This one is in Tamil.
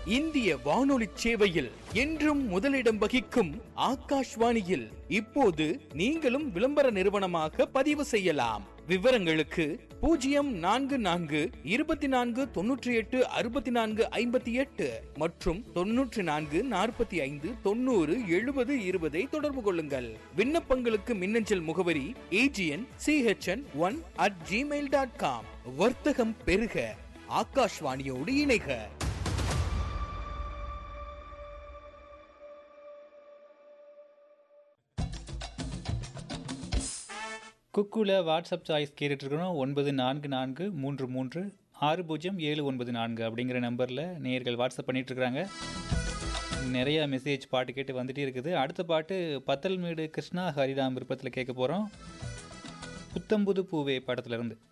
இந்திய வானொலி சேவையில் என்றும் முதலிடம் வகிக்கும் ஆகாஷ்வாணியில் இப்போது நீங்களும் விளம்பர நிறுவனமாக பதிவு செய்யலாம் விவரங்களுக்கு பூஜ்ஜியம் நான்கு நான்கு இருபத்தி நான்கு தொன்னூற்றி எட்டு அறுபத்தி நான்கு ஐம்பத்தி எட்டு மற்றும் தொன்னூற்றி நான்கு நாற்பத்தி ஐந்து தொண்ணூறு எழுபது இருபதை தொடர்பு கொள்ளுங்கள் விண்ணப்பங்களுக்கு மின்னஞ்சல் முகவரி AGN CHN one at Gmail dot com வர்த்தகம் பெருக ஆகாஷ்வாணியோடு இணைக குக்குல வாட்ஸ்அப் சாய்ஸ் கேட்டுட்ருக்கிறோம் ஒன்பது நான்கு நான்கு மூன்று மூன்று ஆறு பூஜ்ஜியம் ஏழு ஒன்பது நான்கு அப்படிங்கிற நம்பரில் நேயர்கள் வாட்ஸ்அப் பண்ணிகிட்ருக்குறாங்க நிறைய மெசேஜ் பாட்டு கேட்டு வந்துட்டே இருக்குது அடுத்த பாட்டு பத்தல்மேடு கிருஷ்ணா ஹரிராம் விருப்பத்தில் கேட்க போகிறோம் புத்தம்புது பூவே படத்துல இருந்து